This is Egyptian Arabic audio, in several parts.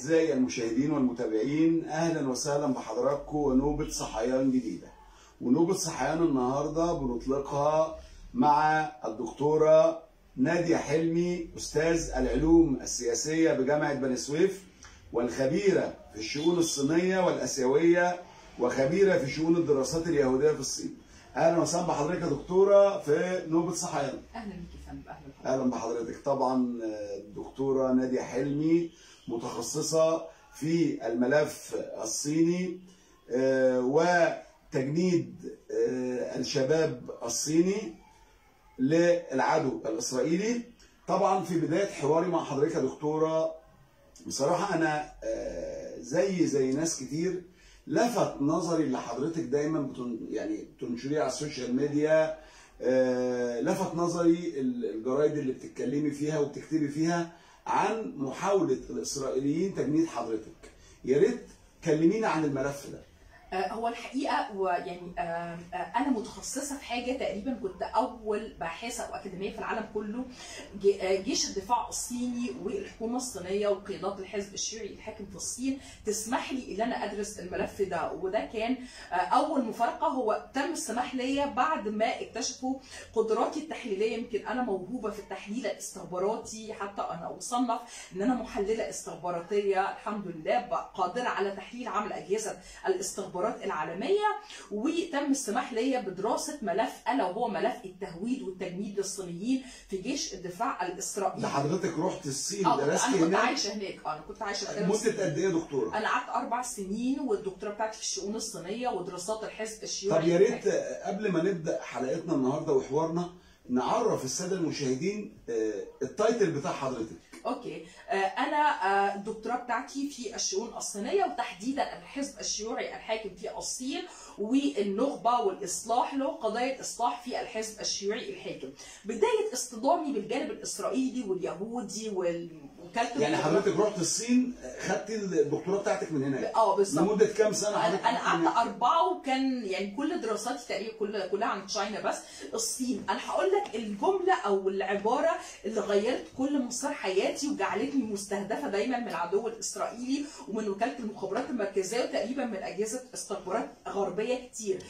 أعزائي المشاهدين والمتابعين أهلا وسهلا بحضراتكم ونوبة صحيان جديدة ونوبة صحيان النهاردة بنطلقها مع الدكتورة نادية حلمي أستاذ العلوم السياسية بجامعة بني سويف والخبيرة في الشؤون الصينية والآسيوية وخبيرة في شؤون الدراسات اليهودية في الصين أهلا وسهلا بحضرتك يا دكتورة في نوبة صحيان اهلا بك يا فندم اهلا بحضرتك. اهلا بحضرتك طبعا الدكتوره ناديه حلمي متخصصه في الملف الصيني آه، وتجنيد آه، الشباب الصيني للعدو الاسرائيلي طبعا في بدايه حواري مع حضرتك يا دكتوره بصراحه انا آه، زي زي ناس كتير لفت نظري اللي حضرتك دايما بتن يعني بتنشريه على السوشيال ميديا آه، لفت نظري الجرايد اللي بتتكلمي فيها وبتكتبي فيها عن محاولة الإسرائيليين تجنيد حضرتك يا ريت كلمينا عن الملف ده آه، هو الحقيقه ويعني آه، آه، انا متخصصه في حاجه تقريبا كنت اول باحثه او اكاديميه في العالم كله ج- آه، جيش الدفاع الصيني والحكومه الصينيه وقيادات الحزب الشيوعي الحاكم في الصين تسمح لي ان انا ادرس الملف ده وده كان آه، اول مفارقه هو تم السماح ليا بعد ما اكتشفوا قدراتي التحليليه يمكن انا موهوبه في التحليل الاستخباراتي حتى انا اصنف ان انا محلله استخباراتيه الحمد لله بقى قادره على تحليل عمل اجهزه الاستخبارات العالميه وتم السماح ليا بدراسه ملف الا وهو ملف التهويد والتجنيد للصينيين في جيش الدفاع الاسرائيلي ده حضرتك رحت الصين اه درست انا كنت هناك عايشه هناك اه انا كنت عايشه خلال مدة قد إيه يا دكتورة؟ انا قعدت اربع سنين والدكتوراه بتاعتي في الشؤون الصينيه ودراسات الحزب الشيوعي طب يا ريت قبل ما نبدأ حلقتنا النهاردة وحوارنا نعرف السادة المشاهدين آه، التايتل بتاع حضرتك اوكي آه، انا آه، الدكتوراه بتاعتي في الشؤون الصينيه وتحديدا الحزب الشيوعي الحاكم في الصين والنخبه والاصلاح له قضايا اصلاح في الحزب الشيوعي الحاكم بدايه اصطدامي بالجانب الاسرائيلي واليهودي والوكاله يعني المخابرات- حضرتك رحت الصين خدت الدكتوراه بتاعتك من هناك اه بالظبط لمدة كام سنة انا حضرتك انا قعدت هناك؟ قعدت اربعه وكان يعني كل دراساتي تقريبا كلها كلها عن تشاينا بس الصين انا هقول لك الجمله او العباره اللي غيرت كل مسار حياتي وجعلتني مستهدفه دايما من العدو الاسرائيلي ومن وكاله المخابرات المركزيه وتقريبا من اجهزه استخبارات غربيه كتير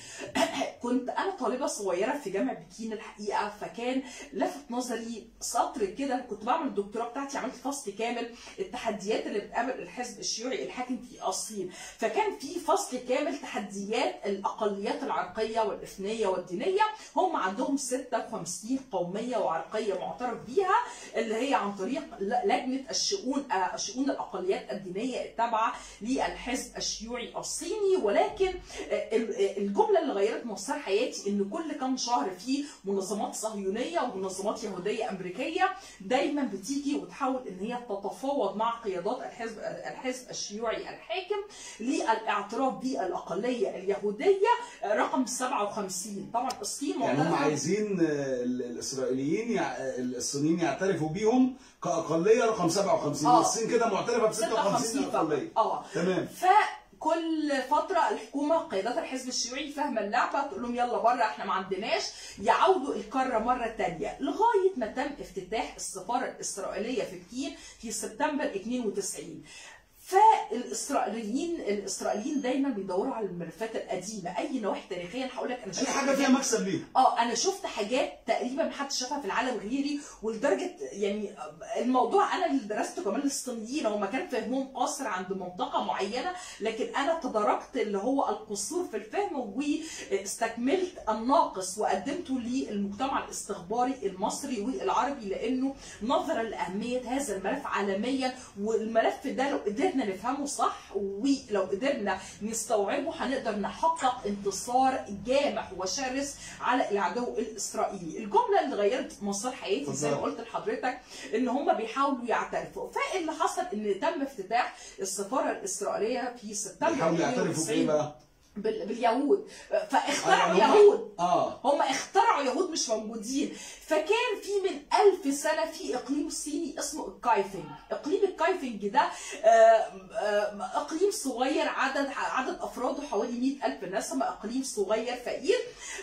كنت انا طالبه صغيره في جامعه بكين الحقيقه فكان لفت نظري سطر كده كنت بعمل الدكتوراه بتاعتي عملت فصل كامل التحديات اللي بتقابل الحزب الشيوعي الحاكم في الصين فكان في فصل كامل تحديات الاقليات العرقيه والاثنيه والدينيه هم عندهم 56 قوميه وعرقيه معترف بيها اللي هي عن طريق ل- لجنه الشؤون آه، شؤون الاقليات الدينيه التابعه للحزب الشيوعي الصيني ولكن آه، ال- آه، الجمله اللي غيرت مسار حياتي ان كل كام شهر في منظمات صهيونيه ومنظمات يهوديه امريكيه دايما بتيجي وتحاول ان هي تتفاوض مع قيادات الحزب الحزب الشيوعي الحاكم للاعتراف بالاقليه اليهوديه رقم 57 طبعا الصين يعني هم معترفة- عايزين آه، ال- الاسرائيليين يع... الصينيين يعترفوا بيهم كاقليه رقم 57 آه. الصين كده معترفه ب 56 56 اقليه فقط اه تمام فكل فتره الحكومه قيادات الحزب الشيوعي فاهمه اللعبه تقول لهم يلا بره احنا ما عندناش يعودوا القاره مره تانية لغايه ما تم افتتاح السفاره الاسرائيليه في بكين في سبتمبر 92 فالاسرائيليين الاسرائيليين دايما بيدوروا على الملفات القديمه اي نواحي تاريخيه هقول لك انا اي شفت حاجه فيها مكسب ليه اه انا شفت حاجات تقريبا محدش شافها في العالم غيري ولدرجه يعني الموضوع انا اللي درسته كمان الصينيين هم كان فهمهم قاصر عند منطقه معينه لكن انا تداركت اللي هو القصور في الفهم واستكملت الناقص وقدمته للمجتمع الاستخباري المصري والعربي لانه نظرا لاهميه هذا الملف عالميا والملف ده لو قدرنا نفهمه صح ولو قدرنا نستوعبه هنقدر نحقق انتصار جامح وشرس على العدو الاسرائيلي الجمله اللي غيرت مسار حياتي زي ما اتفضل. قلت لحضرتك ان هم بيحاولوا يعترفوا فاللي حصل ان تم افتتاح السفاره الاسرائيليه في سبتمبر بيحاولوا يعترفوا بايه 92 بقى؟ بال- باليهود فاخترعوا آه، يعني هم- يهود اه هم اخترعوا يهود مش موجودين فكان في من ألف سنة في إقليم صيني اسمه الكايفنج إقليم الكايفنج ده آه، آه، إقليم صغير عدد عدد أفراده حوالي 100 ألف نسمة إقليم صغير فقير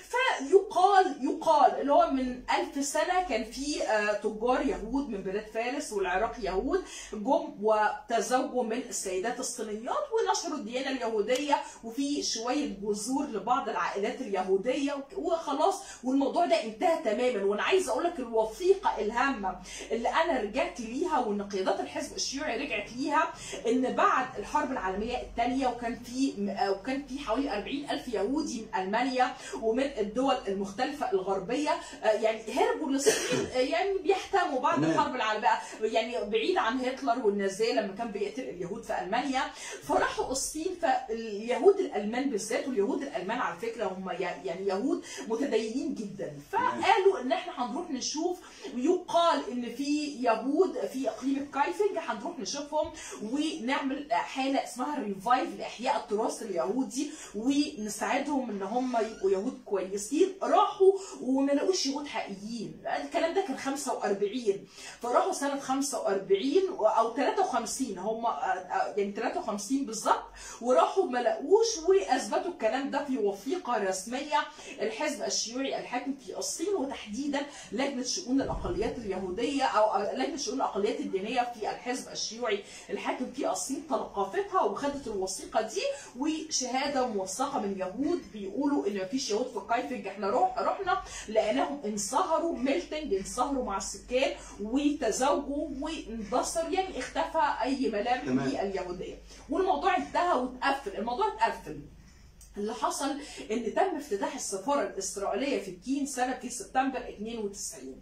فيقال يقال اللي هو من ألف سنة كان في آه، تجار يهود من بلاد فارس والعراق يهود جم وتزوجوا من السيدات الصينيات ونشروا الديانة اليهودية وفي شوية جذور لبعض العائلات اليهودية وك- وخلاص والموضوع ده انتهى تماما وانا عايزه اقول لك الوثيقه الهامه اللي انا رجعت ليها وان قيادات الحزب الشيوعي رجعت ليها ان بعد الحرب العالميه الثانيه وكان في وكان في حوالي 40 الف يهودي من المانيا ومن الدول المختلفه الغربيه آه، يعني هربوا للصين آه، يعني بيحتموا بعد تمام. الحرب العالميه يعني بعيد عن هتلر والنازيه لما كان بيقتل اليهود في المانيا فراحوا الصين فاليهود الالمان بالذات واليهود الالمان على فكره هم يعني يهود متدينين جدا فقالوا ان احنا هنروح نشوف ويقال ان في يهود في اقليم الكايفنج هنروح نشوفهم ونعمل حاله اسمها ريفايف لاحياء التراث اليهودي ونساعدهم ان هم يبقوا يهود كويسين راحوا وما لقوش يهود حقيقيين الكلام ده كان 45 فراحوا سنه 45 او 53 هم يعني 53 بالظبط وراحوا ما لقوش واثبتوا الكلام ده في وثيقه رسميه الحزب الشيوعي الحاكم في الصين وتحديدا لجنه شؤون الاقليات اليهوديه او لجنه شؤون الاقليات الدينيه في الحزب الشيوعي الحاكم في الصين تلقفتها وخدت الوثيقه دي وشهاده موثقه من يهود بيقولوا ان مفيش يهود في الكايفنج احنا روح رحنا لقيناهم انصهروا ميلتنج انصهروا مع السكان وتزوجوا واندثر يعني اختفى اي ملامح تمام. لليهوديه والموضوع انتهى واتقفل الموضوع اتقفل اللي حصل ان تم افتتاح السفاره الاسرائيليه في بكين سنه في سبتمبر 92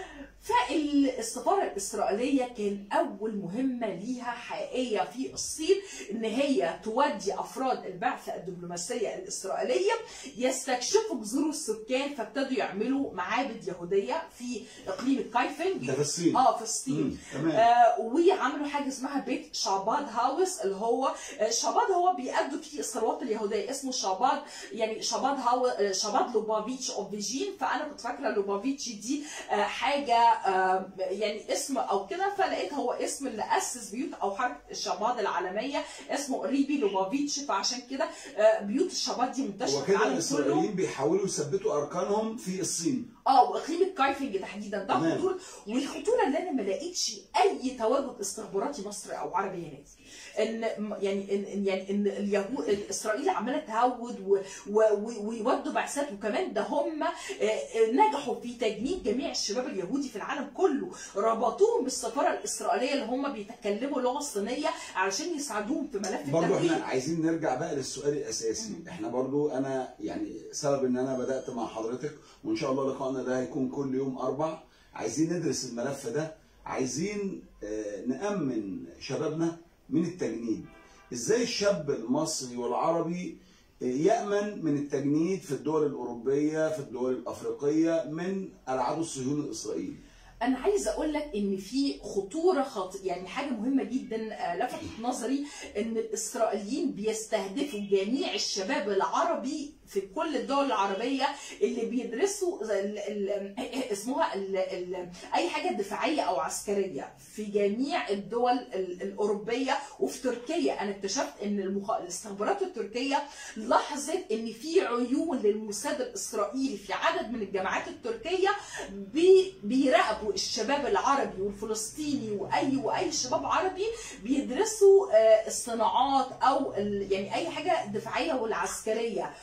فالسفاره الاسرائيليه كان اول مهمه ليها حقيقيه في الصين ان هي تودي افراد البعثه الدبلوماسيه الاسرائيليه يستكشفوا جذور السكان فابتدوا يعملوا معابد يهوديه في اقليم الكايفنج ده في الصين اه في الصين مم، تمام آه وعملوا حاجه اسمها بيت شعباد هاوس اللي هو آه، شعباد هو بيأدوا فيه الثروات اليهوديه اسمه شعباد يعني شعباد هاو آه، شعباد لوبافيتش اوف فيجين فانا كنت فاكره لوبافيتش دي آه، حاجه آه، يعني اسم او كده فلقيت هو اسم اللي اسس بيوت او حركه الشعباد العالميه اسمه ريبي لوبافيتش فعشان كده آه، بيوت الشعباد دي منتشره هو في كده العالم كله الاسرائيليين بيحاولوا يثبتوا اركانهم في الصين اه واقليم الكايفنج تحديدا ده تمام. خطوره والخطوره اللي انا ما لقيتش اي تواجد استخباراتي مصري او عربي هناك ان يعني ان إن- يعني ان اليهود اسرائيل عماله تهود و- و- و- ويودوا بعثات وكمان ده هم آه، آه، نجحوا في تجنيد جميع الشباب اليهودي في العالم كله ربطوهم بالسفاره الاسرائيليه اللي هم بيتكلموا اللغه الصينيه علشان يساعدوهم في ملف برضو التهويد احنا عايزين نرجع بقى للسؤال الاساسي احنا برضو انا يعني سبب ان انا بدات مع حضرتك وان شاء الله لقائنا ده هيكون كل يوم اربع عايزين ندرس الملف ده عايزين آه، نامن شبابنا من التجنيد ازاي الشاب المصري والعربي آه، يامن من التجنيد في الدول الاوروبيه في الدول الافريقيه من العدو الصهيوني الاسرائيلي انا عايزه اقول لك ان في خطوره خط... يعني حاجه مهمه جدا آه، لفتت نظري ان الاسرائيليين بيستهدفوا جميع الشباب العربي في كل الدول العربيه اللي بيدرسوا ال... ال... اسمها ال... ال... اي حاجه دفاعيه او عسكريه في جميع الدول ال... الاوروبيه وفي تركيا انا اكتشفت ان المخ... الاستخبارات التركيه لاحظت ان في عيون للموساد الاسرائيلي في عدد من الجامعات التركيه بي... بيراقبوا الشباب العربي والفلسطيني واي واي شباب عربي بيدرسوا آه، الصناعات او ال... يعني اي حاجه دفاعيه والعسكريه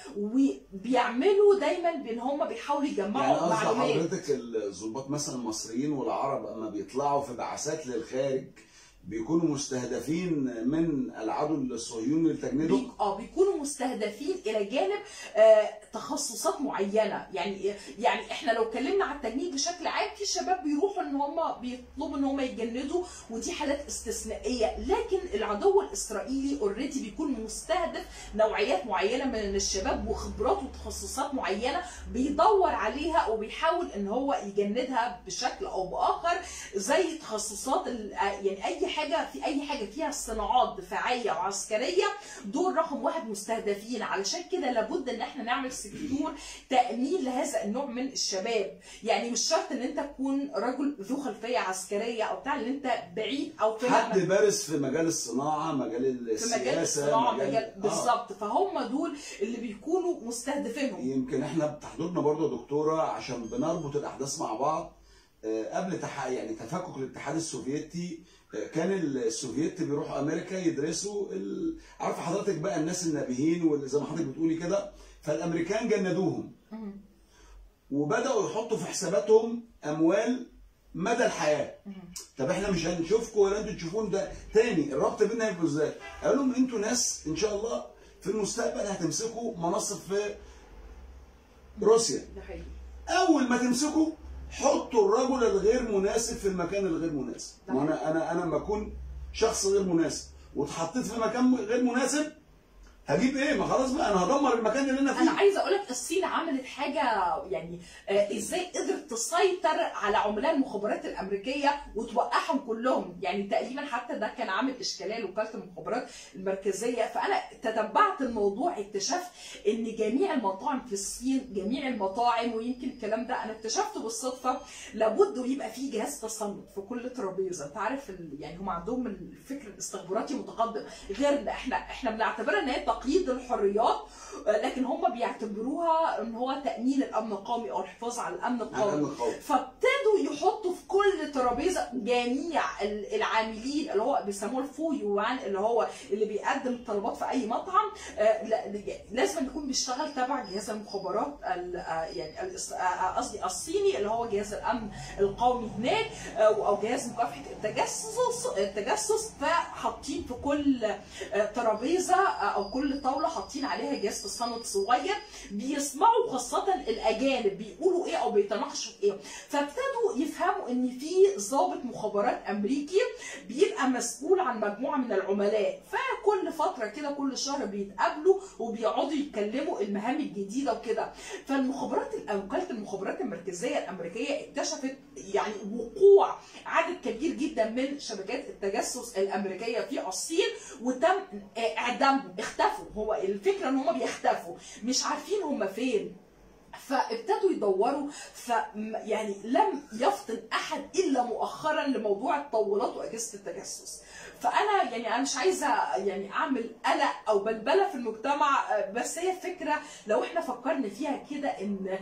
وبيعملوا دايما بان هم بيحاولوا يعني يجمعوا قصد معلومات حضرتك الضباط مثلا المصريين والعرب اما بيطلعوا في بعثات للخارج بيكونوا مستهدفين من العدو الصهيوني لتجنيدهم بي... اه بيكونوا مستهدفين الى جانب آه تخصصات معينه يعني يعني احنا لو اتكلمنا على التجنيد بشكل عام في شباب بيروحوا ان هم بيطلبوا ان هم يتجندوا ودي حالات استثنائيه لكن العدو الاسرائيلي اوريدي بيكون مستهدف نوعيات معينه من الشباب وخبرات وتخصصات معينه بيدور عليها وبيحاول ان هو يجندها بشكل او باخر زي تخصصات ال- يعني اي حاجه في اي حاجه فيها صناعات دفاعيه وعسكريه دول رقم واحد مستهدفين علشان كده لابد ان احنا نعمل سكتور تامين لهذا النوع من الشباب يعني مش شرط ان انت تكون رجل ذو خلفيه عسكريه او بتاع ان انت بعيد او في حد بارز في مجال الصناعه مجال في السياسه مجال الصناعه مجال آه. بالظبط فهم دول اللي بيكونوا مستهدفينهم يمكن احنا بتحضرنا برضه يا دكتوره عشان بنربط الاحداث مع بعض آه، قبل تح... يعني تفكك الاتحاد السوفيتي آه، كان السوفيت بيروحوا امريكا يدرسوا ال... عارفه حضرتك بقى الناس النابهين واللي زي ما حضرتك بتقولي كده فالامريكان جندوهم مم. وبداوا يحطوا في حساباتهم اموال مدى الحياه مم. طب احنا مش هنشوفكم ولا انتوا تشوفون ده تاني الربط بيننا هيبقى ازاي؟ قالوا لهم انتوا ناس ان شاء الله في المستقبل هتمسكوا مناصب في روسيا ده حقيقي اول ما تمسكوا حطوا الرجل الغير مناسب في المكان الغير مناسب ده ما انا انا انا لما اكون شخص غير مناسب واتحطيت في مكان غير مناسب هجيب ايه ما خلاص بقى انا هدمر المكان اللي انا انا فيه عايزه اقول لك الصين عملت حاجه يعني آه، ازاي قدرت تسيطر على عملاء المخابرات الامريكيه وتوقعهم كلهم يعني تقريبا حتى ده كان عامل اشكاليه لوكاله المخابرات المركزيه فانا تتبعت الموضوع اكتشفت ان جميع المطاعم في الصين جميع المطاعم ويمكن الكلام ده انا اكتشفته بالصدفه لابد ويبقى في جهاز تصنت في كل ترابيزه انت عارف ال- يعني هم عندهم الفكر الاستخباراتي متقدم غيرنا احنا احنا بنعتبرها ان هي تقييد الحريات آه، لكن هم بيعتبروها ان هو تامين الامن القومي او الحفاظ على الامن على القومي الأمن القومي. فابتدوا يحطوا في كل ترابيزه جميع ال- العاملين اللي هو بيسموه الفو يوان اللي هو اللي بيقدم الطلبات في اي مطعم آه، لا- لازم يكون بيشتغل تبع جهاز المخابرات ال- آه، يعني الاس- آه، قصدي الصيني اللي هو جهاز الامن القومي هناك آه، او جهاز مكافحه التجسس التجسس فحاطين في كل آه، ترابيزه آه، او كل طاوله حاطين عليها جهاز تصنت صغير بيسمعوا خاصه الاجانب بيقولوا ايه او بيتناقشوا في ايه فابتدوا يفهموا ان في ضابط مخابرات امريكي بيبقى مسؤول عن مجموعه من العملاء فكل فتره كده كل شهر بيتقابلوا وبيقعدوا يتكلموا المهام الجديده وكده فالمخابرات وكاله المخابرات المركزيه الامريكيه اكتشفت يعني وقوع عدد كبير جدا من شبكات التجسس الامريكيه في الصين وتم اعدامهم اختفوا هو الفكره ان هم بيختفوا مش عارفين هم فين فابتدوا يدوروا ف يعني لم يفطن احد الا مؤخرا لموضوع التطورات واجهزه التجسس فانا يعني انا مش عايزه يعني اعمل قلق او بلبله في المجتمع آه، بس هي فكره لو احنا فكرنا فيها كده ان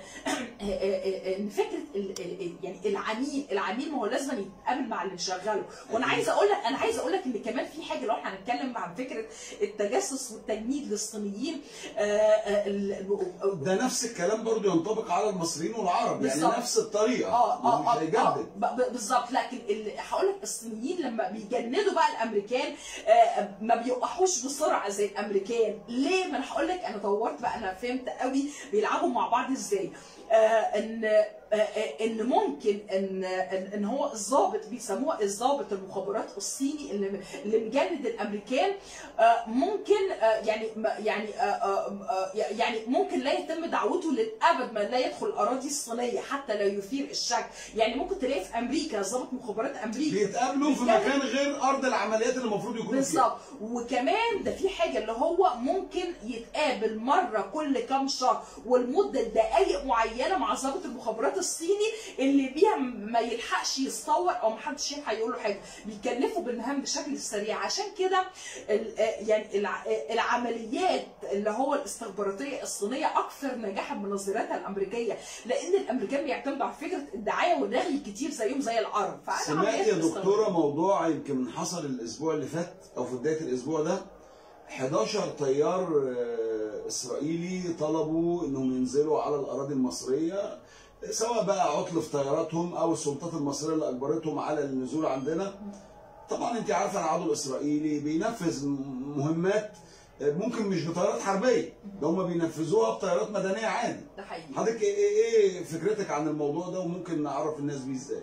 ان فكره ال- ال- يعني العميل العميل ما هو لازم يتقابل مع اللي مشغله وانا عايزه اقول لك انا عايزه اقول لك ان كمان في حاجه لو احنا هنتكلم عن فكره التجسس والتجنيد للصينيين آه، آه، ال- ده نفس الكلام برضو ينطبق على المصريين والعرب يعني بالظبط. نفس الطريقه اه ما اه هو مش اه, آه هيجدد ب- ب- بالظبط لكن ال- هقول لك الصينيين لما بيجندوا بقى الامريكان آه ما بيوقعوش بسرعه زي الامريكان ليه ما انا هقول لك انا دورت بقى انا فهمت قوي بيلعبوا مع بعض ازاي آه ان آه آه، ان ممكن ان ان, إن هو الضابط بيسموه الضابط المخابرات الصيني اللي اللي مجند الامريكان آه ممكن آه يعني ما- يعني آه آه آه يعني ممكن لا يتم دعوته للابد ما لا يدخل الاراضي الصينيه حتى لا يثير الشك يعني ممكن تلاقي في امريكا ضابط مخابرات امريكا بيتقابلوا في بيتكلم- مكان غير ارض العمليات اللي المفروض يكونوا فيها بالظبط وكمان ده في حاجه اللي هو ممكن يتقابل مره كل كام شهر والمده دقائق معينه مع ضابط المخابرات الصيني اللي بيها ما يلحقش يتصور او ما حدش يلحق يقول له حاجه بيكلفوا بالمهام بشكل سريع عشان كده ال- آه يعني الع- آه العمليات اللي هو الاستخباراتيه الصينيه اكثر نجاحا من نظرياتها الامريكيه لان الامريكان بيعتمدوا على فكره الدعايه والرغي كتير زيهم زي العرب فأنا سمعت عمليات يا الاستخبار- دكتوره موضوع يمكن حصل الاسبوع اللي فات او في بدايه الاسبوع ده 11 طيار آه، اسرائيلي طلبوا انهم ينزلوا على الاراضي المصريه سواء بقى عطل في طياراتهم او السلطات المصريه اللي اجبرتهم على النزول عندنا طبعا انت عارفه العدو الاسرائيلي بينفذ م- مهمات آه، ممكن مش بطيارات حربيه ده هم بينفذوها بطيارات مدنيه عادي ده حقيقي حضرتك ايه ايه إيه فكرتك عن الموضوع ده وممكن نعرف الناس بيه ازاي؟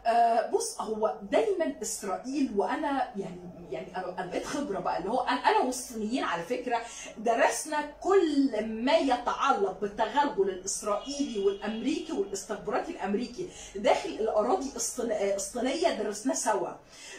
آه، بص هو دايما اسرائيل وانا يعني يعني انا أنا بقيت خبره بقى اللي هو انا أنا والصينيين على فكره درسنا كل ما يتعلق بالتغلغل الاسرائيلي والامريكي والاستخباراتي الامريكي داخل الاراضي الصين- آه، الصينيه درسناه سوا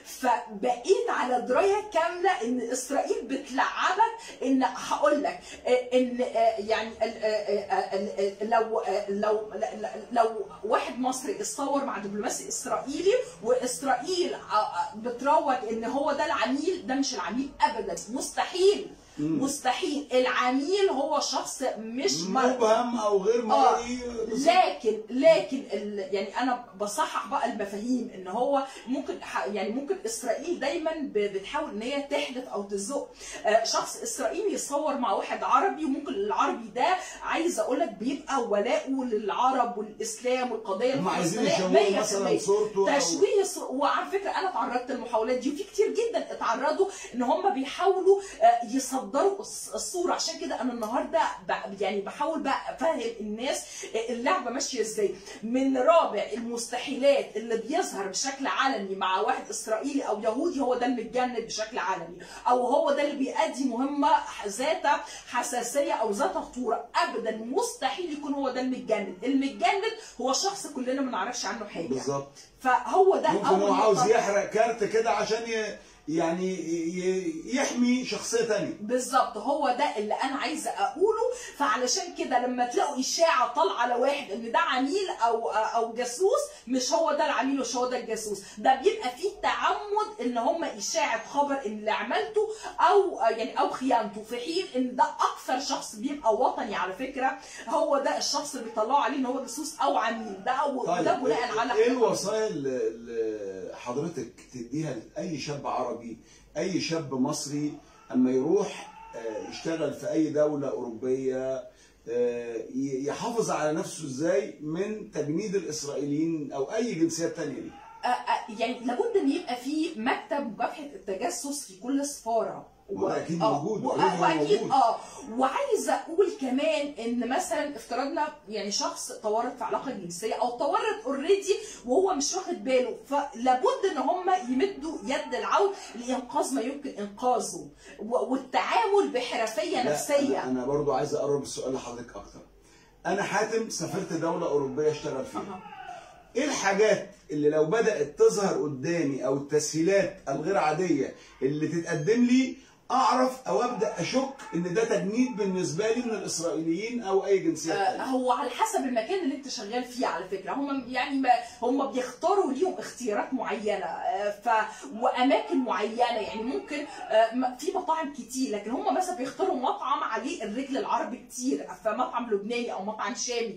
فبقيت على درايه كامله ان اسرائيل بتلعبك ان هقول لك آه، ان آه، يعني ال- آه، آه، ال- آه، لو آه، لو لو واحد مصري اتصور مع دبلوماسي اسرائيلي واسرائيل آه، آه، بتروج ان هو ده العميل ده مش العميل ابدا مستحيل مم. مستحيل العميل هو شخص مش مرئي مبهم او غير مرئي لكن لكن ال يعني انا بصحح بقى المفاهيم ان هو ممكن ح- يعني ممكن اسرائيل دايما ب- بتحاول ان هي تحدث او تزق آه، شخص اسرائيلي يصور مع واحد عربي وممكن العربي ده عايز اقول لك بيبقى ولاؤه للعرب والاسلام والقضيه هم عايزين الفلسطينية يشوهوا مثلا 100%. صورته أو- تشويه ص- وعلى فكره انا اتعرضت للمحاولات دي وفي كتير جدا اتعرضوا ان هم بيحاولوا آه، يصدروا الص- الصوره عشان كده انا النهارده ب- يعني بحاول بقى افهم الناس آه، اللعبه ماشيه ازاي من رابع المستحيلات اللي بيظهر بشكل علني مع واحد اسرائيلي او يهودي هو ده المتجند بشكل علني او هو ده اللي بيأدي مهمه ذات حساسيه او ذات خطوره ابدا مستحيل يكون هو ده المتجند المتجند هو شخص كلنا ما نعرفش عنه حاجه بالظبط فهو ده ممكن هو أول عاوز نقطة. يحرق كارت كده عشان ي... يعني ي... يحمي شخصيه تانية بالظبط هو ده اللي انا عايزه اقوله فعلشان كده لما تلاقوا اشاعه طالعه على واحد ان ده عميل او او جاسوس مش هو ده العميل ومش هو ده الجاسوس ده بيبقى فيه تعمد ان هم اشاعه خبر ان اللي عملته او يعني او خيانته في حين ان ده اكثر شخص بيبقى وطني على فكره هو ده الشخص اللي بيطلعوا عليه ان هو جاسوس او عميل ده أو طيب ده بناء على ايه الوصايا اللي اللي حضرتك تديها لاي شاب عربي اي شاب مصري اما يروح آه، يشتغل في اي دوله اوروبيه آه، ي- يحافظ على نفسه ازاي من تجنيد الاسرائيليين او اي جنسيات تانية دي آه، آه، يعني لابد ان يبقى في مكتب مكافحه التجسس في كل سفاره وده أكيد آه، موجود، و- already هو واكيد موجود. اه وعايزه اقول كمان ان مثلا افترضنا يعني شخص تورط في علاقه جنسيه او تورط اوريدي وهو مش واخد باله فلابد ان هم يمدوا يد العون لانقاذ ما يمكن انقاذه و- والتعامل بحرفيه لا، نفسيه أنا- انا برضو عايز اقرب السؤال لحضرتك اكتر انا حاتم سافرت دوله اوروبيه اشتغل فيها أها. ايه الحاجات اللي لو بدات تظهر قدامي او التسهيلات الغير عاديه اللي تتقدم لي اعرف او ابدا اشك ان ده تجنيد بالنسبه لي من الاسرائيليين او اي جنسيات آه، تانية. هو على حسب المكان اللي انت شغال فيه على فكره هم يعني ما هم بيختاروا ليهم اختيارات معينه آه، ف واماكن معينه يعني ممكن آه، م- في مطاعم كتير لكن هم مثلا بيختاروا مطعم عليه الرجل العربي كتير فمطعم لبناني او مطعم شامي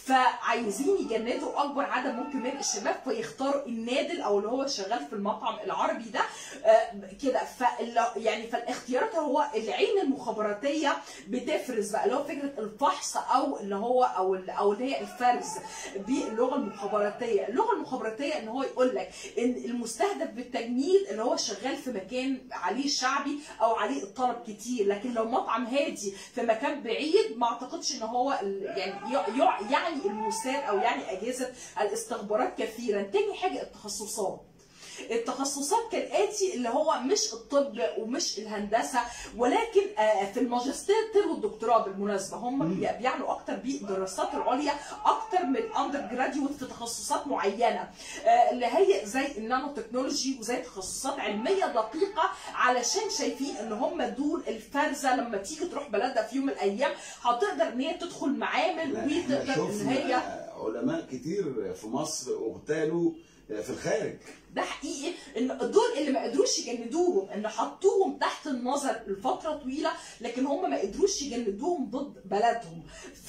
فعايزين يجندوا اكبر عدد ممكن من الشباب فيختاروا النادل او اللي هو شغال في المطعم العربي ده آه، كده فال يعني فالاختيارات هو العين المخابراتيه بتفرز بقى اللي هو فكره الفحص او اللي هو او ال- او اللي هي الفرز باللغه المخابراتيه، اللغه المخابراتيه ان هو يقول لك ان المستهدف بالتجنيد اللي هو شغال في مكان عليه شعبي او عليه الطلب كتير، لكن لو مطعم هادي في مكان بعيد ما اعتقدش ان هو ال- يعني ي- يع- يعني الموساد او يعني اجهزه الاستخبارات كثيرا. تاني حاجه التخصصات. التخصصات كالاتي اللي هو مش الطب ومش الهندسه ولكن آه، في الماجستير والدكتوراه بالمناسبه هم بي- بيعنوا اكتر بالدراسات العليا اكتر من الاندر جراديوت في تخصصات معينه آه، اللي هي زي النانو تكنولوجي وزي تخصصات علميه دقيقه علشان شايفين ان هم دول الفرزه لما تيجي تروح بلدها في يوم من الايام هتقدر ان هي تدخل معامل لا، احنا وتقدر ان شفنا هي علماء كتير في مصر اغتالوا في الخارج ده حقيقي ان دول اللي ما قدروش يجندوهم ان حطوهم تحت النظر لفتره طويله لكن هم ما قدروش يجندوهم ضد بلدهم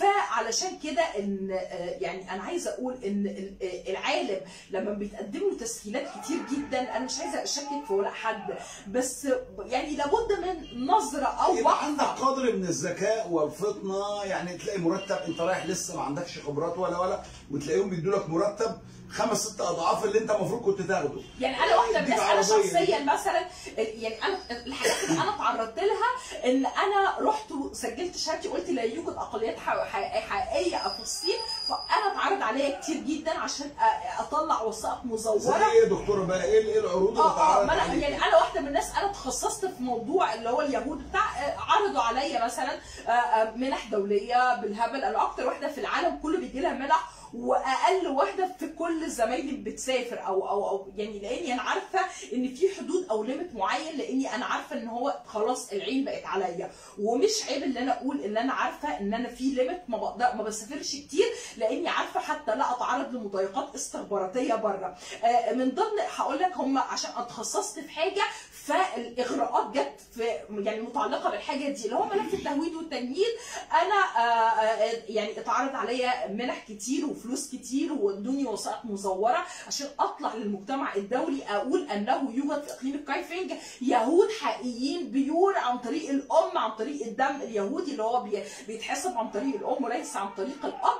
فعلشان كده ان آه، يعني انا عايزه اقول ان ال- آه، العالم لما بيتقدم له تسهيلات كتير جدا انا مش عايزه اشكك في ولا حد بس يعني لابد من نظره او يبقى عندك وقفه قدر من الذكاء والفطنه يعني تلاقي مرتب انت رايح لسه ما عندكش خبرات ولا ولا وتلاقيهم بيدوا لك مرتب خمس ست اضعاف اللي انت المفروض كنت تاخده برضه يعني انا واحده من يديك الناس انا عربية. شخصيا مثلا يعني انا الحاجات اللي انا تعرضت لها ان انا رحت وسجلت شهادتي قلت لا يوجد اقليات حق- حق- حقيقيه في الصين فانا اتعرض عليا كتير جدا عشان أ- اطلع وثائق زي مزوره ايه يا دكتوره بقى ايه ايه العروض اللي اه اه اتعرضت ما انا عليك؟ يعني انا واحده من الناس انا تخصصت في موضوع اللي هو اليهود بتاع آه، عرضوا عليا مثلا آه، آه، منح دوليه بالهبل انا اكتر واحده في العالم كله بيجي لها منح واقل واحده في كل زمايلي بتسافر او او او يعني لاني انا عارفه ان في حدود او ليميت معين لاني انا عارفه ان هو خلاص العين بقت عليا ومش عيب ان انا اقول ان انا عارفه ان انا في ليميت ما بقدر ما بسافرش كتير لاني عارفه حتى لا اتعرض لمضايقات استخباراتيه بره آه، من ضمن هقول لك هم عشان اتخصصت في حاجه فالاغراءات جت في يعني متعلقه بالحاجه دي اللي هو ملف التهويد والتجميد انا آه، آه، يعني اتعرض عليا منح كتير وفلوس كتير وادوني وثائق مزوره عشان اطلع للمجتمع الدولي اقول انه يوجد في اقليم الكايفنج يهود حقيقيين بيور عن طريق الام عن طريق الدم اليهودي اللي هو بي- بيتحسب عن طريق الام وليس عن طريق الاب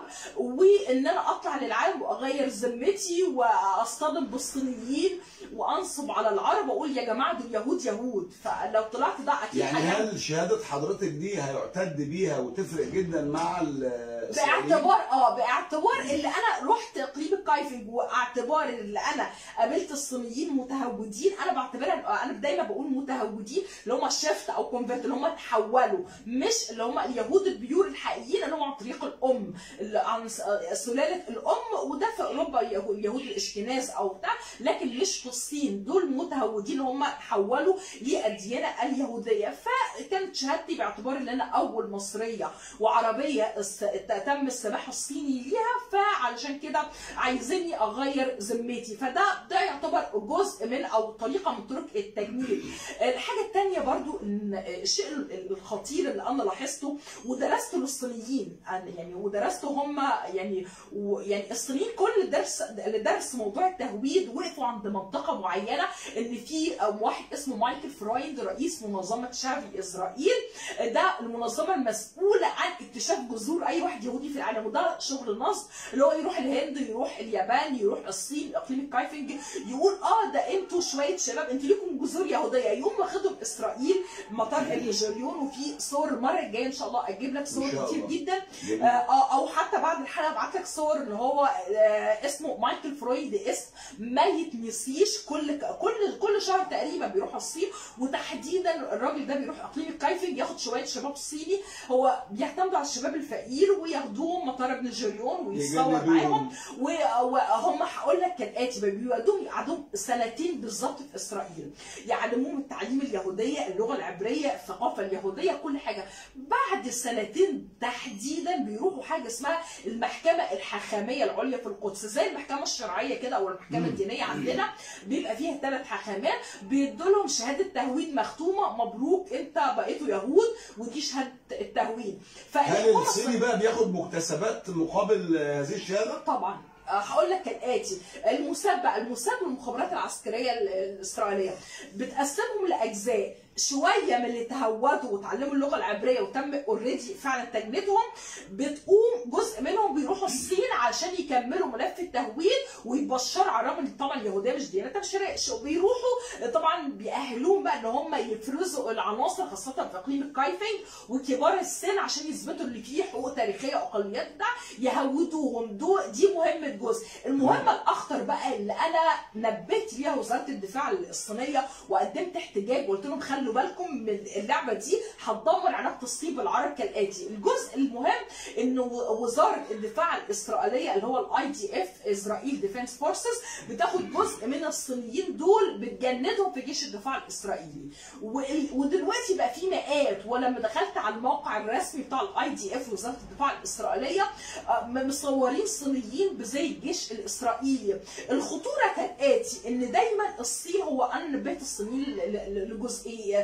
وان انا اطلع للعالم واغير ذمتي واصطدم بالصينيين وانصب على العرب واقول يا جماعه دول يهود يهود فلو طلعت ده اكيد يعني هيعمل- هل شهاده حضرتك دي هيعتد بيها وتفرق جدا مع الاسرائيليين؟ باعتبار اه باعتبار اللي انا رحت اقليم الكايفنج واعتبار اللي انا قابلت الصينيين متهودين انا بعتبرها انا دايما بقول متهودين اللي هم شيفت او كونفرت اللي هم اتحولوا مش اللي هم اليهود البيور الحقيقيين اللي هم عن طريق الام اللي عن س- سلاله الام وده في اوروبا يهو- اليهود الاشكناز او بتاع لكن مش في الصين دول متهودين اللي هم تحولوا للديانه اليهوديه فكانت شهادتي باعتبار ان انا اول مصريه وعربيه اس- تم السماح الصيني ليها فعلشان كده عايزيني اغير ذمتي فده ده يعتبر جزء من او طريقه من طرق التجميل الحاجه الثانيه برضو ان الشيء الخطير اللي انا لاحظته ودرسته للصينيين أنا يعني ودرسته هم يعني ويعني الصينيين كل الدرس اللي درس موضوع التهويد وقفوا عند منطقه معينه ان في واحد اسمه مايكل فرويد رئيس منظمه شافي اسرائيل ده المنظمه المسؤوله عن اكتشاف جذور اي واحد يهودي في العالم وده شغل نصب اللي هو يروح الهند يروح اليابان يروح الصين اقليم الكايفنج يقول اه ده انتوا شويه شباب انتوا ليكم جذور يهوديه يقوم واخدهم اسرائيل مطار الجريون وفي صور المره الجايه ان شاء الله اجيب لك صور إن شاء كتير الله. جدا جميل. آه، او حتى بعد الحلقه ابعت لك صور ان هو آه، اسمه مايكل فرويد اسم ما يتنسيش كل كل كل شهر تقريبا بيروح الصين وتحديدا الراجل ده بيروح اقليم الكايفنج ياخد شويه شباب صيني هو بيعتمدوا على الشباب الفقير وياخدوهم مطار ابن جريون ويتصور يجندوهم. معاهم و- وهم هقول لك كالاتي بقى بيودوهم يقعدوهم سنتين بالظبط في اسرائيل يعلموهم التعليم اليهوديه اللغه العبريه الثقافه اليهوديه كل حاجه بعد سنتين تحديدا بيروحوا حاجه اسمها المحكمه الحاخاميه العليا في القدس زي المحكمه الشرعيه كده او المحكمه مم. الدينيه عندنا بيبقى فيها ثلاث حكامات بيدوا لهم شهاده تهويد مختومه مبروك انت بقيتوا يهود ودي شهاده التهويد هل فالحكومة الصيني بقى بياخد مكتسبات مقابل آه، هذه الشهاده؟ طبعا آه، هقول لك كالاتي الموساد بقى الموساد والمخابرات العسكريه ال- الاسرائيليه بتقسمهم لاجزاء شويه من اللي تهودوا وتعلموا اللغه العبريه وتم اوريدي فعلا تجنيدهم بتقوم جزء منهم بيروحوا الصين عشان يكملوا ملف التهويد ويبشروا على الرغم ان طبعا اليهوديه مش ديانه تبشيريه بيروحوا طبعا بيأهلوهم بقى ان هم يفرزوا العناصر خاصه في اقليم الكايفنج وكبار السن عشان يثبتوا اللي فيه حقوق تاريخيه واقليات ده يهودوهم دو دي مهمه جزء المهمه الاخطر بقى اللي انا نبهت ليها وزاره الدفاع الصينيه وقدمت احتجاج وقلت لهم خلوا بالكم من اللعبه دي هتدمر علاقه الصين بالعرب كالاتي الجزء المهم انه وزاره الدفاع الاسرائيليه اللي هو الاي دي اف اسرائيل ديفense فورسز بتاخد جزء من الصينيين دول بتجندهم في جيش الدفاع الاسرائيلي وال- ودلوقتي بقى في مئات ولما دخلت على الموقع الرسمي بتاع الاي دي اف وزاره الدفاع الاسرائيليه آه، مصورين صينيين بزي الجيش الاسرائيلي الخطوره كالاتي ان دايما الصين هو انا نبهت الصينيين ل- ل- لجزئيه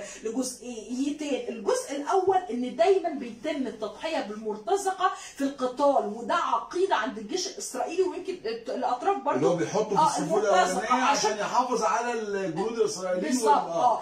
لجزئيتين الجزء الاول ان دايما بيتم التضحيه بالمرتزقه في القتال وده عقيده عند الجيش الاسرائيلي ويمكن الاطراف اللي هو برضه بيحطه في آه، الصفوف المرتزقة، الاولانيه عشان- عشان يحافظ على الجنود الاسرائيليين بالظبط وال- اه ف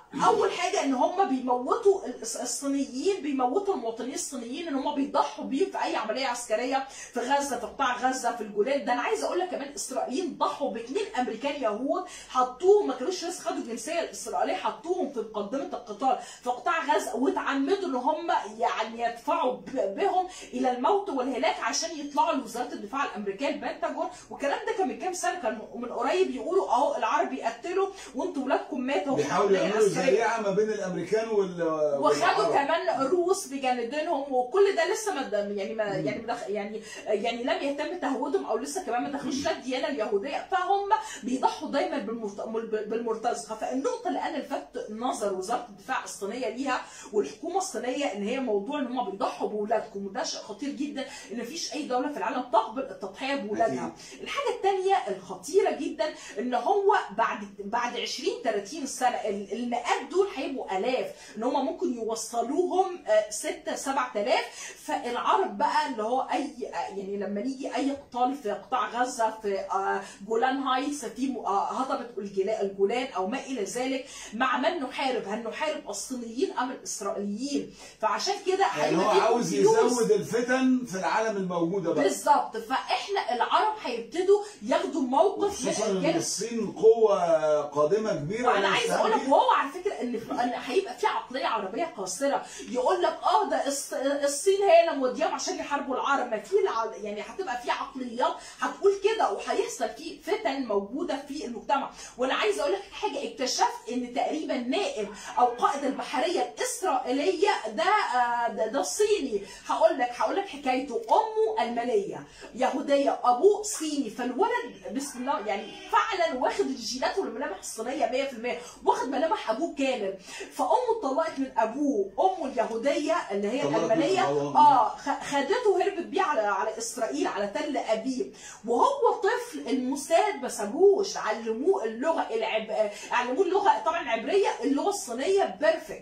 اول حاجه ان هم بيموتوا الص- الصينيين بيموتوا المواطنين الصينيين ان هم بيضحوا بيهم في اي عمليه عسكريه في غزه في قطاع غزه في الجولان ده انا عايزه اقول لك كمان الاسرائيليين ضحوا باثنين امريكان يهود حطوهم ما كانوش لسه خدوا الجنسيه الاسرائيليه حطوهم في مقدمه القتال في قطاع غزه واتعمدوا ان هم يعني يدفعوا ب- بهم الى الموت والهلاك عشان يطلعوا لوزاره الدفاع الامريكيه البنتاجون والكلام ده كان من كام سنه كان من قريب يقولوا اهو العرب بيقتلوا وانتوا ولادكم ماتوا في بيحاولوا عملية يعملوا عسكرية. ذريعه ما بين الامريكان وال وخدوا والعرب. كمان روس بجانبينهم وكل ده لسه ما يعني ما يعني مدخ يعني يعني لم يتم تهويدهم او لسه كمان ما دخلوش لا الديانه اليهوديه فهم بيضحوا دايما بالمرت- بالمرتزقه فالنقطه اللي انا لفت نظر وزاره الدفاع الصينيه ليها والحكومه الصينيه ان هي موضوع ان هم بيضحوا باولادكم وده شيء خطير جدا ان مفيش اي دوله في العالم تقبل التضحيه باولادها الحاجه الثانيه الخطيره جدا ان هو بعد بعد 20 30 سنه ال- المئات دول هيبقوا الاف ان هم ممكن يوصلوهم 6 7000 فالعرب بقى اللي هو اي يعني لما نيجي اي قتال في قطاع غزه في آه، جولان هايتس في م- آه، هضبه الجلا- الجولان او ما الى ذلك مع من نحارب هل نحارب الصينيين ام الاسرائيليين فعشان كده يعني هو هيبقى في عاوز confuse. يزود الفتن في العالم الموجوده بقى بالظبط فاحنا العرب هيبتدوا ياخدوا موقف خصوصا من ان الجانب الصين قوه قادمه كبيره وانا عايز اقول لك ومستهدفة. وهو على فكره ان ان هيبقى في عقليه عربيه قاصره يقول لك اه ده الص- الصين هي اللي موديهم عشان يحاربوا العرب ما في الع- يعني هتبقى في عقليات هتقول كده وهيحصل في فتن موجوده في المجتمع وانا عايز اقول لك حاجه اكتشفت ان تقريبا نائب او قائد البحريه الاسرائيليه ده آه، ده, ده صيني هقول لك هقول لك حكايته امه المانيه يهوديه ابوه صيني فالولد بسم الله يعني فعلا واخد الجينات والملامح الصينيه 100% واخد ملامح ابوه كامل فامه اتطلقت من ابوه امه اليهوديه اللي هي اتطلقت من الالمانيه أبوه. اه خ- خدته وهربت بيه على على اسرائيل على تل ابيب وهو طفل الموساد ما سابوش علموه اللغه العب... علموه اللغه طبعا العبريه اللغه الصينيه بيرفكت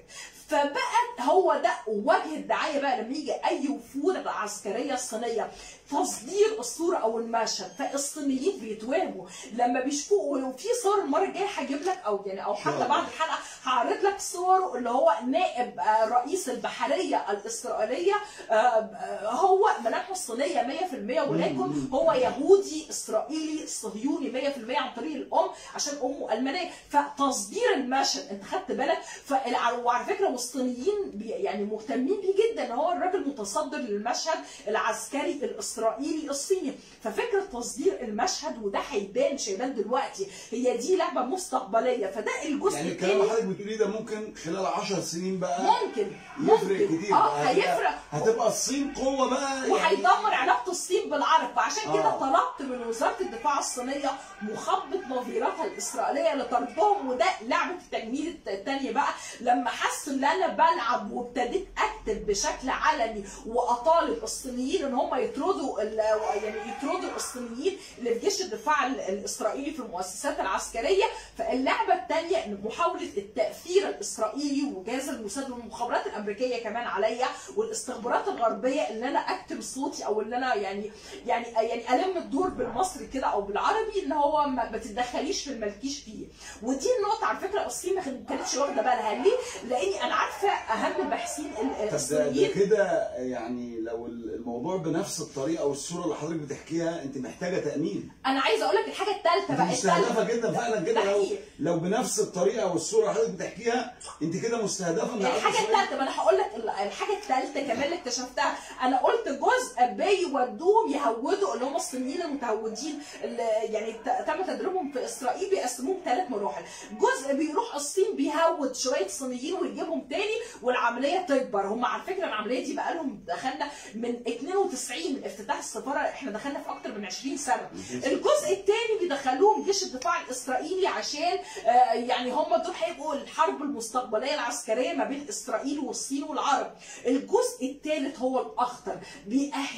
فبقى هو ده وجه الدعايه بقى لما يجي اي وفود عسكريه صينيه تصدير الصوره او المشهد فالصينيين بيتوهموا لما بيشوفوا وفي صور المره الجايه هجيب لك او يعني او حتى بعد الحلقه هعرض لك صوره اللي هو نائب آه، رئيس البحريه الاسرائيليه آه، آه، هو ملامحه الصينيه 100% ولكن هو يهودي اسرائيلي صهيوني 100% عن طريق الام عشان امه المانيه فتصدير المشهد انت خدت بالك فالع- وعلى فكره والصينيين بي- يعني مهتمين بيه جدا ان هو الراجل متصدر للمشهد العسكري الاسرائيلي الصيني ففكره تصدير المشهد وده هيبان مش هيبان دلوقتي هي دي لعبه مستقبليه فده الجزء يعني الكلام الثاني اللي حضرتك بتقوليه ده ممكن خلال 10 سنين بقى ممكن يفرق ممكن كتير اه بقى. هتبقى- هيفرق هتبقى الصين قوه بقى يعني وهيدمر علاقه الصين بالعرب فعشان كده آه. طلبت من وزاره الدفاع الصينيه مخبط نظيرتها الاسرائيليه لطردهم وده لعبه التجميل الثانيه بقى لما حسوا ان انا بلعب وابتديت اكتب بشكل علني واطالب الصينيين ان هم يطردوا ال- يعني يطردوا الصينيين اللي في جيش الدفاع ال- الاسرائيلي في المؤسسات العسكريه فاللعبه الثانيه ان محاوله التاثير الاسرائيلي وجهاز الموساد والمخابرات الامريكيه كمان عليا والاستخبارات الغربيه ان انا اكتب صوتي او ان انا يعني يعني يعني الم الدور بالمصري كده او بالعربي ان هو ما, ما تتدخليش في المالكيش فيه ودي النقطه على فكره الصين ما كانتش واخده بالها ليه؟ لاني انا عارفه اهم الباحثين ال- طب ده- ده الصينيين كده يعني لو الموضوع بنفس الطريقه والصوره اللي حضرتك بتحكيها انت محتاجه تامين انا عايزه اقول لك الحاجه الثالثه انت بقى مستهدفه الثالثة. جدا فعلا ده كده لو حقيقي. لو بنفس الطريقه والصوره اللي حضرتك بتحكيها انت كده مستهدفه من الحاجه إسرائيل. الثالثه ما انا هقول لك ال- الحاجه الثالثه كمان اللي اكتشفتها انا قلت جزء بيودوهم يهودوا اللي هم الصينيين المتهودين اللي يعني ت- تم تدريبهم في اسرائيل بيقسموهم ثلاث مراحل جزء بيروح الصين بيهود شويه صينيين ويجيبهم تاني والعمليه تكبر هم على فكره العمليه دي بقى لهم دخلنا من 92 من افتتاح السفاره احنا دخلنا في اكتر من 20 سنه الجزء الثاني بيدخلوهم جيش الدفاع الاسرائيلي عشان آه، يعني هم دول هيبقوا الحرب المستقبليه العسكريه ما بين اسرائيل والصين والعرب الجزء الثالث هو الاخطر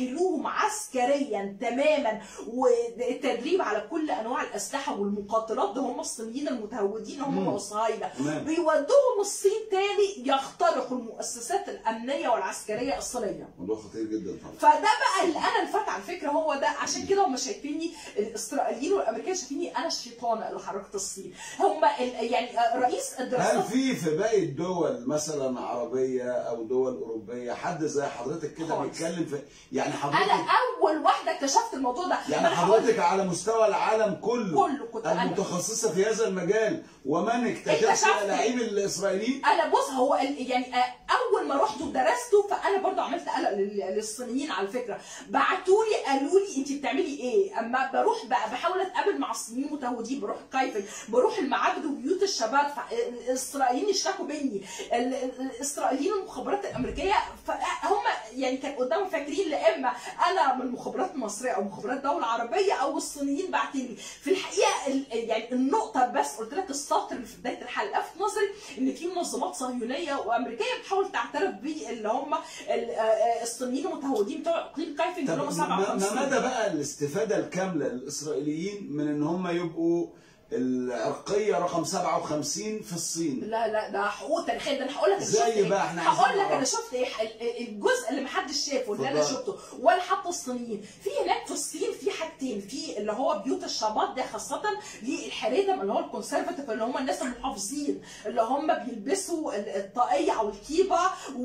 واهلوهم عسكريا تماما والتدريب على كل انواع الاسلحه والمقاتلات ده هم الصينيين المتهودين هم مم. الصهاينه تمام بيودوهم الصين تاني يخترقوا المؤسسات الامنيه والعسكريه الصينيه موضوع خطير جدا طبعا فده بقى اللي انا الفت على فكره هو ده عشان كده هم شايفيني الاسرائيليين والامريكان شايفيني انا الشيطان اللي حركت الصين هم ال- يعني رئيس هل الدراسات في في باقي الدول مثلا عربيه او دول اوروبيه حد زي حضرتك كده خالص. بيتكلم في يعني انا حضرتك اول واحده اكتشفت الموضوع ده يعني ما أنا هقول حضرتك على مستوى العالم كله كله كنت انا المتخصصه في هذا المجال ومن اكتشف اكتشفت. لعيب الاسرائيليين انا بص هو ال- يعني آه، اول ما رحت ودرسته فانا برضو عملت قلق لل- للصينيين على فكره بعتوا لي قالوا لي انت بتعملي ايه اما بروح بقى بحاول اتقابل مع الصينيين متهودين بروح كايفن بروح المعابد وبيوت الشباب ف- الاسرائيليين اشتكوا مني ال- ال- الاسرائيليين المخابرات الامريكيه فهم يعني كان قدامهم فاكرين لا اما انا من المخابرات المصريه او مخابرات دوله عربيه او الصينيين بعتلي في الحقيقه ال- يعني النقطه بس قلت لك السطر اللي في بدايه الحلقه في نظري ان في منظمات صهيونيه وامريكيه بتحاول تعترف باللي هم ال- آه، آه، الصينيين المتهودين بتوع اقليم كايفن اللي طب هم ما ما 57 مدى بقى الاستفاده الكامله للاسرائيليين من ان هم يبقوا العرقيه رقم 57 في الصين لا لا ده حقوق تاريخيه ده انا هقول لك أنا زي شفت إيه. بقى إحنا عايزين هقول لك انا نعرف. شفت ايه ال- الجزء اللي محدش شافه اللي انا اتفضل. شفته ولا حتى الصينيين في هناك في الصين في حاجتين في اللي هو بيوت الشباب ده خاصه للحريدم اللي هو الكونسرفاتيف اللي هم الناس المحافظين اللي هم بيلبسوا ال- الطاقيه او الكيبه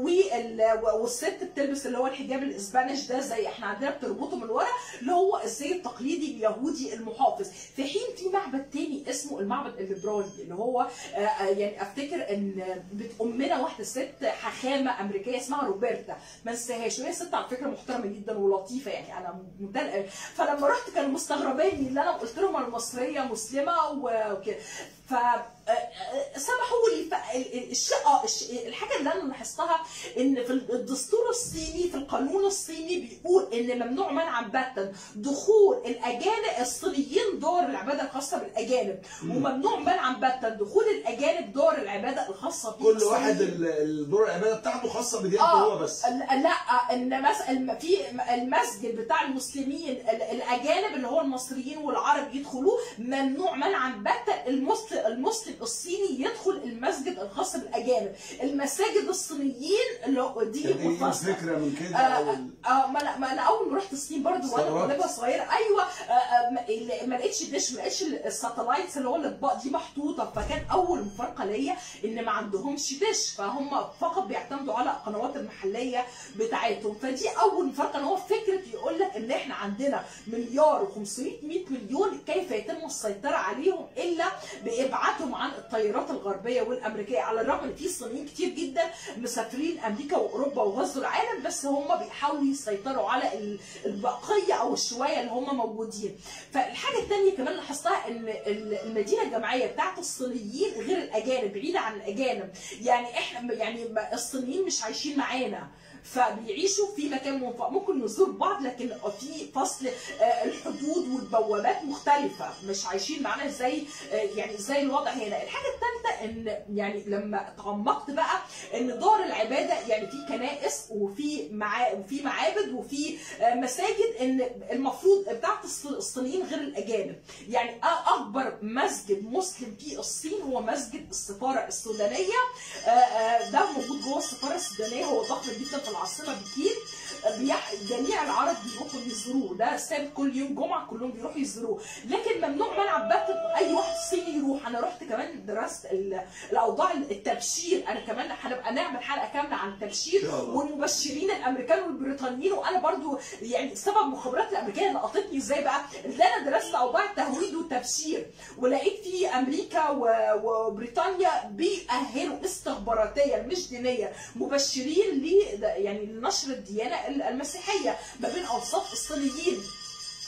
وال- والست بتلبس اللي هو الحجاب الاسبانيش ده زي احنا عندنا بتربطه من ورا اللي هو الزي التقليدي اليهودي المحافظ في حين في معبد تاني اسمه المعبد الليبرالي اللي هو آه، آه، يعني افتكر ان بت- امنا واحده ست حخامه امريكيه اسمها روبرتا ما انساهاش وهي ست على فكره محترمه جدا ولطيفه يعني انا متضايقه فلما رحت كانوا مستغرباني اللي انا قلت لهم انا مصريه مسلمه و- وكده ف آه، آه، سمحوا لي ف- ال- ال- الشيء آه، الش- الحاجه اللي انا لاحظتها ان في الدستور الصيني في القانون الصيني بيقول ان ممنوع منعا باتا دخول الاجانب الصينيين دور العباده الخاصه بالاجانب وممنوع منعا باتا دخول الاجانب دور العباده الخاصه كل واحد بالصينيين. ال- الدور العباده بتاعته خاصه بديانته آه، هو بس ال- لا ان مس... الم- في المسجد بتاع المسلمين ال- الاجانب اللي هو المصريين والعرب يدخلوه ممنوع منعا باتا المسلم المسلم الصيني يدخل المسجد الخاص بالاجانب المساجد الصينيين اللي هو دي كان ايه مختصة. الفكره من كده آه، او ال- اه ما انا ما انا اول ما رحت الصين برضه وانا استغربت. طالبه صغيره ايوه آه، آه، ما- اللي- ما لقيتش الدش ما لقيتش الساتلايتس اللي هو الاطباق دي محطوطه فكان اول مفارقه ليا ان ما عندهمش دش فهم فقط بيعتمدوا على القنوات المحليه بتاعتهم فدي اول مفارقه ان هو فكره يقول لك ان احنا عندنا مليار و500 100 مليون كيف يتم السيطره عليهم الا بابعادهم عن التيارات الغربيه والامريكيه على الرغم ان في صينيين كتير جدا مسافرين امريكا واوروبا وغزوا العالم بس هم بيحاولوا يسيطروا على ال- البقيه او الشويه اللي هم موجودين فالحاجه الثانيه كمان لاحظتها ان ال- المدينه الجامعيه بتاعت الصينيين غير الاجانب بعيده عن الاجانب يعني احنا يعني ما- الصينيين مش عايشين معانا فبيعيشوا في مكان منفصل ممكن نزور بعض لكن في فصل آه، الحدود والبوابات مختلفه مش عايشين معانا زي آه، يعني زي الوضع هنا الحاجه الثالثه ان يعني لما تعمقت بقى ان دار العباده يعني في كنائس وفي معا وفي معابد وفي آه، مساجد ان المفروض بتاعت الص- الصينيين غير الاجانب يعني أ- اكبر مسجد مسلم في الصين هو مسجد السفاره السودانيه آه، آه، ده موجود جوه السفاره السودانيه هو ضخم جدا في العاصمه بكين آه، بيح... جميع العرب بيروحوا يزوروه ده ثابت كل يوم جمعه كلهم بيروحوا يزوروه لكن ممنوع منع بات اي واحد صيني يروح انا رحت كمان درست ال- الاوضاع التبشير انا كمان هنبقى نعمل حلقه كامله عن التبشير إن شاء الله. والمبشرين الامريكان والبريطانيين وانا برضو يعني سبب المخابرات الامريكيه اللي لقطتني ازاي بقى اللي انا درست اوضاع التهويد والتبشير ولقيت في امريكا و- وبريطانيا بيأهلوا استخباراتيا مش دينيا مبشرين ل يعني لنشر الديانه المسيحيه ما بين اوساط الصينيين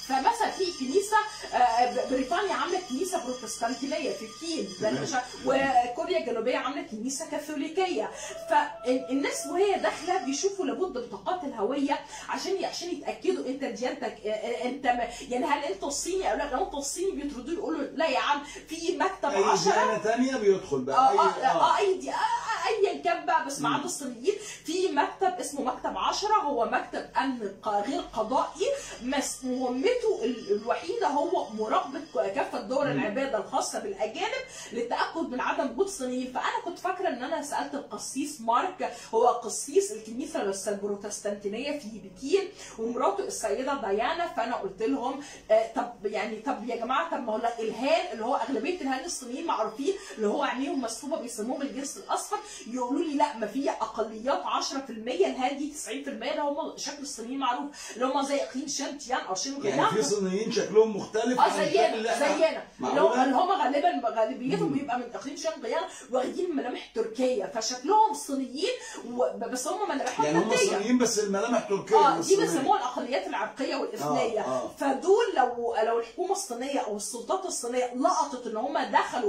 فمثلا في كنيسه آه، بريطانيا عامله كنيسه بروتستانتيه في كين ده أنا مش عارف- وكوريا الجنوبيه عامله كنيسه كاثوليكيه فالناس وهي داخله بيشوفوا لابد بطاقات الهويه عشان عشان يتاكدوا انت ديانتك آه، آه، انت م- يعني هل انت الصيني او لا لو انت الصيني بيطردوه يقولوا لا يا عم في مكتب اي 10 ديانه ثانيه بيدخل بقى اه اي اه اه اي دي آه، آه، ايا كان بقى بس ما مم. عدا الصينيين في مكتب اسمه مكتب 10 هو مكتب امن ق- غير قضائي مس- مهمته ال- الوحيده هو مراقبه كافه دور مم. العباده الخاصه بالاجانب للتاكد من عدم وجود صينيين فانا كنت فاكره ان انا سالت القسيس مارك هو قسيس الكنيسه البروتستانتينيه في بكين ومراته السيده ديانا فانا قلت لهم آه طب يعني طب يا جماعه طب ما هو لا الهان اللي هو اغلبيه الهان الصينيين معروفين اللي هو عينيهم مسحوبه بيسموهم الجنس الاصفر يقولوا لي لا ما في اقليات 10% الهان دي 90% اللي هم شكل الصينيين معروف اللي هم زي اقليم شانتيان او شينغيان يعني في صينيين شكلهم مختلف اه عن الشكل زينا اللي إحنا- زينا اللي معقولة؟ هم اللي هم غالبا غالبيتهم مم. بيبقى من اقليم شنغيان واخدين ملامح تركيه فشكلهم صينيين و... بس هم ملامحهم يعني هم تركيه صينيين بس الملامح تركيه اه مش دي صينية. بيسموها الاقليات العرقيه والاثنيه آه، آه. فدول لو لو الحكومه الصينيه او السلطات الصينيه لقطت ان هم دخلوا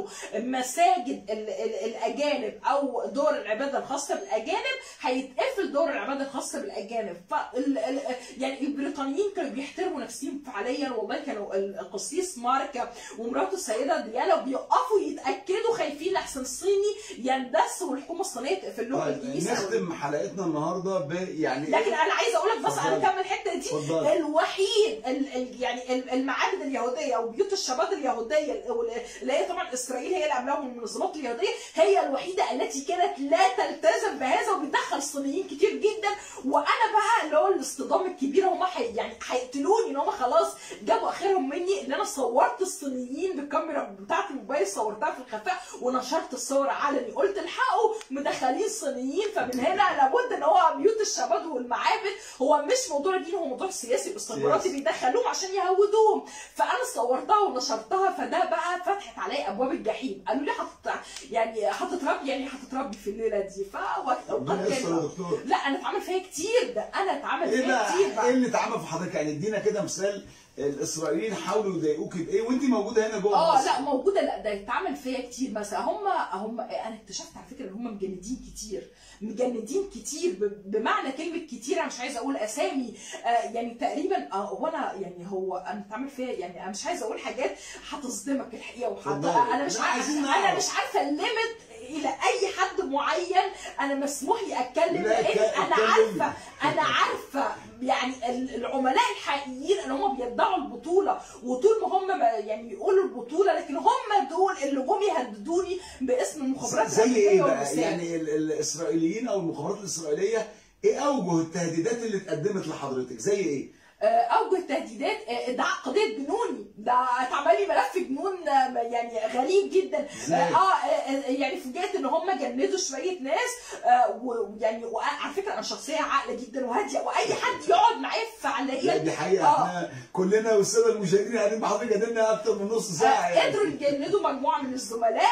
مساجد ال ال الاجانب او دور العباده الخاصه بالاجانب هيتقفل دور العباده الخاصه بالاجانب فال ال يعني البريطانيين كانوا بيحترموا نفسهم فعليا والله كانوا ال- القسيس مارك ومراته السيده ديانا بيقفوا يتاكدوا خايفين لحسن الصيني يندس والحكومه الصينيه تقفل لهم طيب الكنيسه نختم حلقتنا النهارده ب يعني لكن انا عايزه اقول لك بس انا اتفضلي. اكمل الحته دي اتفضلي. الوحيد ال ال يعني ال- المعابد اليهوديه او بيوت الشباب اليهوديه ال- اللي هي طبعا اسرائيل هي اللي عاملاهم المنظمات اليهوديه هي الوحيده التي كانت لا تلتزم بهذا وبتدخل صينيين كتير جدا وانا بقى اللي هو الاصطدام الكبير هم حي يعني هيقتلوني ان هم خلاص جابوا اخرهم مني ان انا صورت الصينيين بالكاميرا بتاعت الموبايل صورتها في الخفاء ونشرت الصور علني قلت الحقوا مدخلين صينيين فمن هنا لابد ان هو بيوت الشباب والمعابد هو مش موضوع دين هو موضوع سياسي واستخباراتي سياسي. بيدخلوهم عشان يهودوهم فانا صورتها ونشرتها فده بقى فتحت عليا ابواب الجحيم قالوا لي هتت يعني هتتربي يعني هتتربي في الليله دي فوقت ربنا اوقات يستر يا كان دكتور لا انا اتعمل فيا كتير ده انا اتعمل ايه فيا بقى كتير ايه بقى اللي اتعمل في حضرتك يعني ادينا كده مثال الاسرائيليين حاولوا يضايقوك بايه وانت موجوده هنا جوه اه مصر لا موجوده لا ده اتعمل فيا كتير مثلا هم هم انا اكتشفت على فكره ان هم مجندين كتير مجندين كتير ب- بمعنى كلمه كتير انا مش عايزه اقول اسامي آه يعني تقريبا آه وانا يعني هو انا اتعمل فيا يعني انا مش عايزه اقول حاجات هتصدمك الحقيقه وحت... اتفضلي. انا مش لا، عارفه عايزين انا نعرف. مش عارفه الليمت الى اي حد معين انا مسموح لي اتكلم لا، لان اتك- انا اتكلم. عارفه انا عارفه يعني ال- العملاء الحقيقيين اللي هم بيدعوا البطوله وطول ما هم ما- يعني يقولوا البطوله لكن هم دول اللي جم يهددوني باسم المخابرات زي الأمريكية ايه بقى والموساد. يعني ال- الاسرائيليين او المخابرات الاسرائيليه ايه اوجه التهديدات اللي اتقدمت لحضرتك زي ايه آه، اوجه التهديدات آه، ادعاء قضيه جنوني ده اتعمل لي ملف جنون آه، يعني غريب جدا ازاي؟ اه آه، آه، يعني فوجئت ان هم جندوا شويه ناس آه، ويعني وعلى فكره انا شخصيه عاقله جدا وهاديه واي حد يقعد معايا لا فعليا دي حقيقه آه. احنا كلنا والساده المشاهدين قاعدين مع حضرتك قدامنا اكتر من نص ساعه آه، يعني قدروا يجندوا مجموعه من الزملاء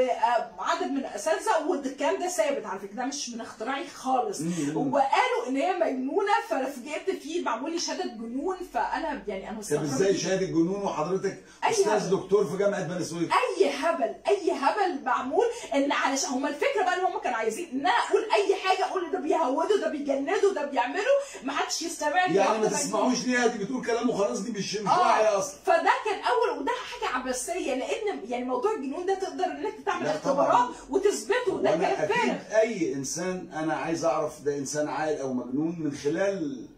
وعدد من الاساتذه والكلام ده ثابت على فكره ده مش من اختراعي خالص مم. وقالوا ان هي مجنونه ففوجئت فيه معمول لي شهاده جنون فانا يعني انا طب مستغربه ازاي شهاده جنون وحضرتك أي استاذ هبل. دكتور في جامعه بني سويف اي هبل اي هبل معمول ان علشان هم الفكره بقى اللي هم كانوا عايزين ان انا اقول اي حاجه اقول ده بيهودوا ده بيجندوا ده بيعملوا ما حدش يستوعب يعني ما واحدة مجنونة. تسمعوش ليها دي بتقول كلام وخلاص دي مش مش اه واعيه اصلا فده كان اول وده حاجه عبثيه لان يعني موضوع الجنون ده تقدر انك تعمل لا اختبارات طبعاً. وتثبته ده وانا كلام فارغ اكيد اي انسان انا عايز اعرف ده انسان عاقل او مجنون من خلال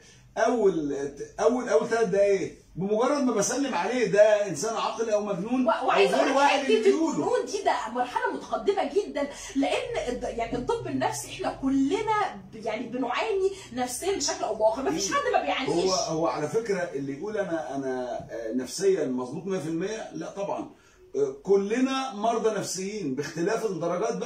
اول اول اول ثلاث دقايق بمجرد ما بسلم عليه ده انسان عاقل او مجنون و- او وعايزه غير اقول لك واعي حته اللي بيقوله الجنون دي ده مرحله متقدمه جدا لان الد- يعني الطب النفسي احنا كلنا ب- يعني بنعاني نفسيا بشكل او باخر ما فيش حد ما بيعانيش هو هو على فكره اللي يقول انا انا آه، نفسيا مظبوط 100% لا طبعا آه، كلنا مرضى نفسيين باختلاف الدرجات بقى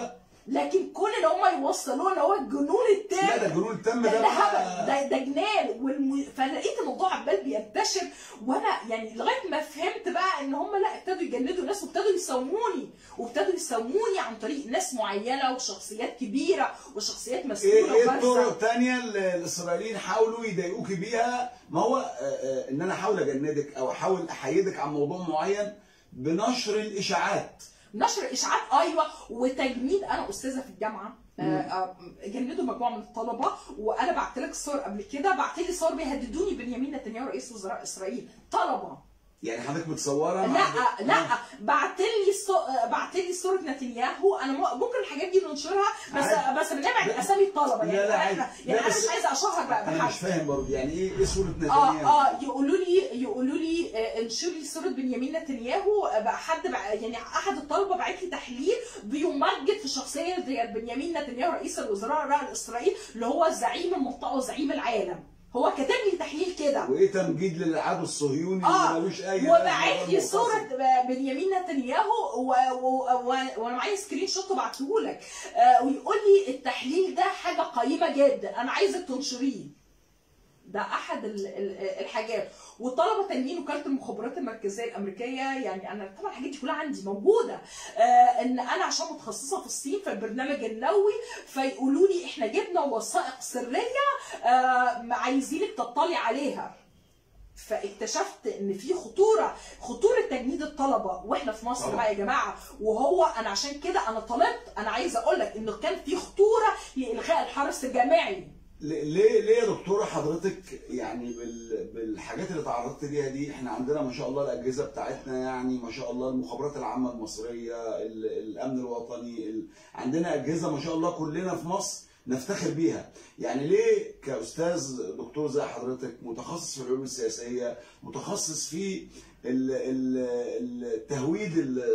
لكن كون ان هم يوصلوه ان هو الجنون التام لا ده الجنون التام ده ده ده بقى- هبل ده ده جنان والم... فلقيت الموضوع عمال بينتشر وانا يعني لغايه ما فهمت بقى ان هم لا ابتدوا يجندوا الناس وابتدوا يساوموني وابتدوا يساوموني عن طريق ناس معينه وشخصيات كبيره وشخصيات مسؤوله ايه ايه الطرق وبارزه الثانيه اللي الاسرائيليين حاولوا يضايقوكي بيها ما هو آه، آه، ان انا احاول اجندك او احاول احيدك عن موضوع معين بنشر الاشاعات نشر اشاعات ايوه وتجنيد انا استاذه في الجامعه آه، آه، جندوا مجموعه من الطلبه وانا بعت لك صور قبل كده بعت لي صور بيهددوني بنيامين نتنياهو رئيس وزراء اسرائيل طلبه يعني حضرتك متصوره لا مع- لا بعت لي صو... بعت لي صوره نتنياهو انا م- ممكن الحاجات دي ننشرها بس عادي. بس بنبعد لا. اسامي الطلبه يعني لا، لا، أنا- عادي. يعني لا، انا بس- مش عايزه اشهر بقى انا بحد مش فاهم برضه يعني ايه ايه صوره اه نتنياهو اه يقولوا لي يقولوا لي آه، انشر لي صوره بنيامين نتنياهو آه، بقى حد بقى يعني احد الطلبه بعت لي تحليل بيمجد في شخصيه بنيامين نتنياهو رئيس الوزراء الرائع الاسرائيلي اللي هو زعيم المنطقه وزعيم العالم هو كاتب لي تحليل كده وايه تمجيد للعدو الصهيوني اه اللي ملوش اي وبعت لي لازمة صوره ولا بنيامين نتنياهو و- و- و- وانا معايا سكرين شوت وبعته لك آه، ويقول لي التحليل ده حاجه قيمه جدا انا عايزك تنشريه ده احد ال- ال- الحاجات وطلبه تانيين وكاله المخابرات المركزيه الامريكيه يعني انا طبعا الحاجات دي كلها عندي موجوده آه ان انا عشان متخصصه في الصين في البرنامج النووي فيقولوا لي احنا جبنا وثائق سريه آه عايزينك تطلعي عليها فاكتشفت ان في خطوره خطوره تجنيد الطلبه واحنا في مصر طبعا. بقى يا جماعه وهو انا عشان كده انا طلبت انا عايزه اقول لك انه كان في خطوره لالغاء الحرس الجامعي ليه ليه ليه يا دكتوره حضرتك يعني بال... بالحاجات اللي تعرضت ليها دي احنا عندنا ما شاء الله الاجهزه بتاعتنا يعني ما شاء الله المخابرات العامه المصريه ال... الامن الوطني ال... عندنا اجهزه ما شاء الله كلنا في مصر نفتخر بيها يعني ليه كاستاذ دكتور زي حضرتك متخصص في العلوم السياسيه متخصص في ال... ال... التهويد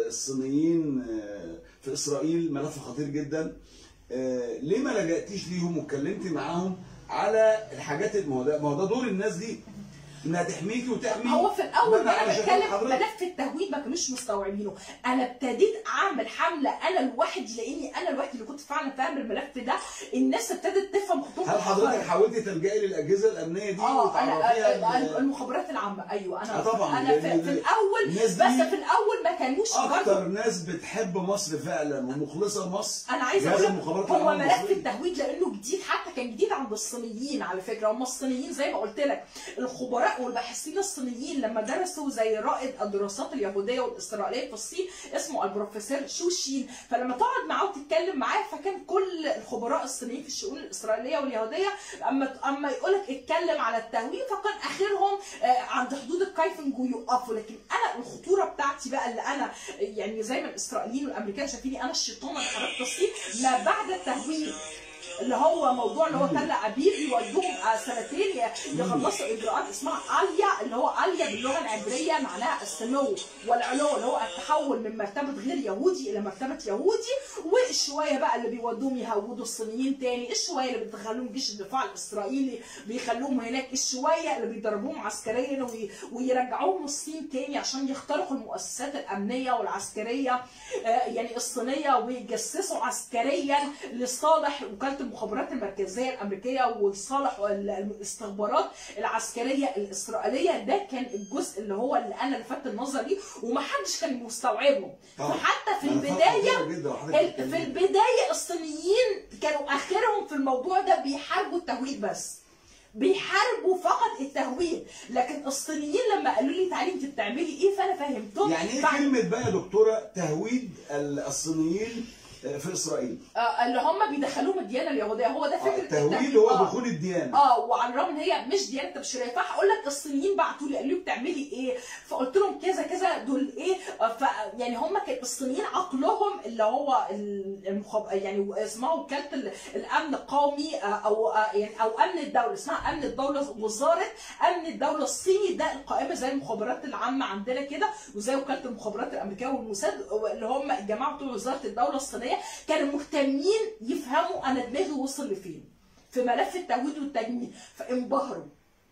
الصينيين في اسرائيل ملف خطير جدا آه، ليه ما لجأتيش ليهم واتكلمتي معاهم على الحاجات ما هو ده ما هو ده دور الناس دي انها تحميكي وتحمي هو في الاول ما وانا علشان بتكلم حضرتك- ملف التهويد ما كانوش مستوعبينه انا ابتديت اعمل حمله انا لوحدي لاني انا لوحدي اللي كنت فعلا فاهم الملف ده الناس ابتدت تفهم خطوط هل حضرتك حاولتي تلجئي للاجهزه الامنيه دي اه انا وتعرفيها آه، ال- المخابرات العامه ايوه انا آه طبعاً، انا في, لأن في الاول الناس بس دي في الاول ما كانوش برضه اكتر ناس بتحب مصر فعلا ومخلصه لمصر انا عايزه جهاز اقول لك المخابرات هو العامة ملف المصرية. التهويد لانه جديد حتى كان جديد عند الصينيين على فكره هم الصينيين زي ما قلت لك الخبراء والباحثين الصينيين لما درسوا زي رائد الدراسات اليهوديه والاسرائيليه في الصين اسمه البروفيسور شوشين فلما تقعد معاه وتتكلم معاه فكان كل الخبراء الصينيين في الشؤون الاسرائيليه واليهوديه اما اما يقول لك اتكلم على التهويد فكان اخرهم آه، عند حدود الكايفنج ويقفوا لكن انا الخطوره بتاعتي بقى اللي انا يعني زي ما الاسرائيليين والامريكان شايفيني انا الشيطان اللي حركت الصين ما بعد التهويد اللي هو موضوع اللي هو تل ابيب يودوهم آه، سنتين ي- يخلصوا اجراءات اسمها اليا اللي هو اليا باللغه العبريه معناها السمو والعلو اللي هو التحول من مرتبه غير يهودي الى مرتبه يهودي والشويه بقى اللي بيودوهم يهودوا الصينيين تاني الشويه اللي بتدخلوهم جيش الدفاع الاسرائيلي بيخلوهم هناك الشويه اللي بيدربوهم عسكريا وي- ويرجعوهم الصين تاني عشان يخترقوا المؤسسات الامنيه والعسكريه آه، يعني الصينيه ويجسسوا عسكريا لصالح وكاله المخابرات المركزيه الامريكيه ولصالح ال- الاستخبارات العسكريه الاسرائيليه ده كان الجزء اللي هو اللي انا لفت النظر ليه ومحدش كان مستوعبه طبعاً. فحتى في أنا فاهم البدايه خطيرة جدا وحضرتك ال- بتتكلمي. في البدايه الصينيين كانوا اخرهم في الموضوع ده بيحاربوا التهويد بس بيحاربوا فقط التهويد لكن الصينيين لما قالوا لي تعالي انت بتعملي ايه فانا فهمتهم يعني ايه بعد- كلمه بقى يا دكتوره تهويد ال- الصينيين في اسرائيل آه، اللي هم بيدخلوهم الديانه اليهوديه هو ده آه، فكره التهويد هو آه. دخول الديانه اه وعلى الرغم ان هي مش ديانه تبشيريه فهقول لك الصينيين بعتوا لي قالوا لي بتعملي ايه فقلت لهم كذا كذا دول ايه آه، ف يعني هم كان الصينيين عقلهم اللي هو ال- المخاب يعني اسمها وكاله ال- الامن القومي آه، او آه، يعني او امن الدوله اسمها امن الدوله وزاره امن الدوله الصيني ده القائمه زي المخابرات العامه عندنا كده وزي وكاله المخابرات الامريكيه والموساد اللي هم الجماعه بتوع وزاره الدوله الصينيه كانوا مهتمين يفهموا انا دماغي وصل لفين في ملف التهويد والتجميد فانبهروا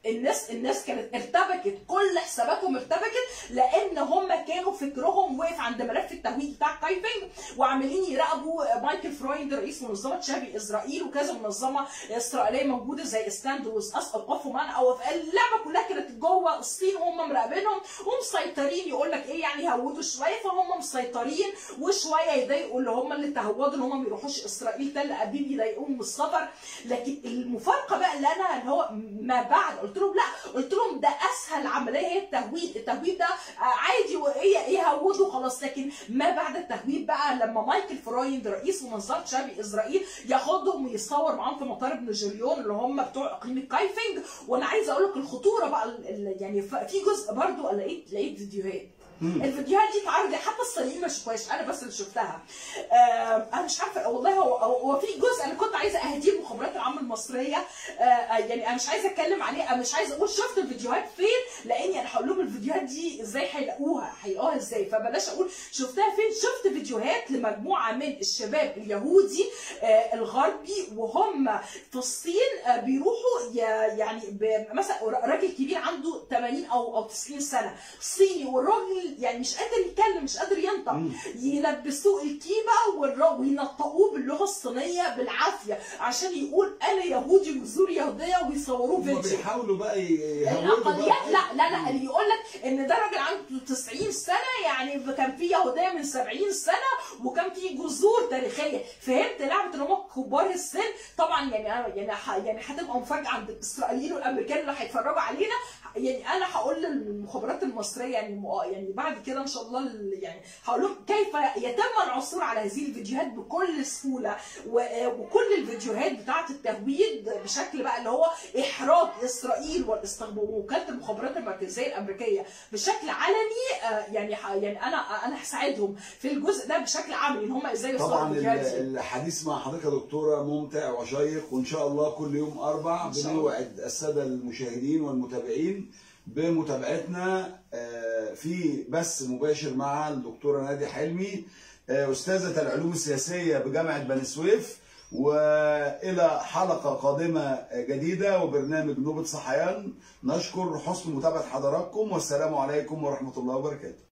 الناس الناس كانت ارتبكت كل حساباتهم ارتبكت لان هم كانوا فكرهم وقف عند ملف التهويد بتاع كايفنج وعمالين يراقبوا مايكل فرويند رئيس منظمه شبه اسرائيل وكذا منظمه اسرائيليه موجوده زي ستاند ويز اس اوقفوا معنا او اللعبه كلها كانت جوه الصين وهم مراقبينهم ومسيطرين يقول لك ايه يعني هودوا شويه فهم مسيطرين وشويه يضايقوا اللي هم اللي تهودوا ان هم ما يروحوش اسرائيل تل ابيب يضايقوهم بالسفر لكن المفارقه بقى اللي انا اللي هو ما بعد قلت لهم لا قلت لهم ده اسهل عمليه هي التهويد التهويد ده عادي وايه يهودوا خلاص لكن ما بعد التهويد بقى لما مايكل فرويند رئيس منظمه شبه اسرائيل ياخدهم ويصور معاهم في مطار ابن جوليون اللي هم بتوع اقليم كايفنج وانا عايزه اقول لك الخطوره بقى ال- ال- يعني ف- في جزء برضو لقيت لقيت فيديوهات الفيديوهات دي اتعرضت حتى الصينيين ما شافوهاش انا بس اللي شفتها آه انا مش عارفه والله هو هو في جزء انا كنت عايزه اهديه المخابرات العامه المصريه آه يعني انا مش عايزه اتكلم عليه انا مش عايزه اقول شفت الفيديوهات فين لاني انا هقول لهم الفيديوهات دي ازاي هيلاقوها هيلاقوها ازاي فبلاش اقول شفتها فين شفت فيديوهات لمجموعه من الشباب اليهودي آه الغربي وهم في الصين آه بيروحوا ي- يعني ب- مثلا راجل كبير عنده 80 او او 90 سنه صيني والراجل يعني مش قادر يتكلم مش قادر ينطق يلبسوه الكيبه والر- وينطقوه باللغه الصينيه بالعافيه عشان يقول انا يهودي وجذور يهوديه ويصوروه هم فيديو بيحاولوا بقى يهودوا الاقليات بقى لا لا لا اللي يقول لك ان ده راجل عنده 90 سنه يعني كان في يهوديه من 70 سنه وكان في جذور تاريخيه فهمت لعبه ان هم كبار السن طبعا يعني أنا- يعني ح- يعني هتبقى مفاجاه عند الاسرائيليين والامريكان اللي هيتفرجوا علينا يعني انا هقول للمخابرات المصريه يعني مؤ- يعني بعد كده ان شاء الله ال- يعني هقول لهم كيف يتم العثور على هذه الفيديوهات بكل سهوله و- وكل الفيديوهات بتاعه التهويد بشكل بقى اللي هو احراج اسرائيل والاستخبار ووكاله المخابرات المركزيه الامريكيه بشكل علني آه، يعني ح- يعني انا انا هساعدهم في الجزء ده بشكل عملي ان هم ازاي يوصلوا طبعا الفيديوهات ال- دي الحديث مع حضرتك يا دكتوره ممتع وشيق وان شاء الله كل يوم اربع إن شاء الله. بنوعد الساده المشاهدين والمتابعين بمتابعتنا آه، في بث مباشر مع الدكتوره نادي حلمي آه، استاذه العلوم السياسيه بجامعه بني سويف والى حلقه قادمه جديده وبرنامج نوبه صحيان نشكر حسن متابعه حضراتكم والسلام عليكم ورحمه الله وبركاته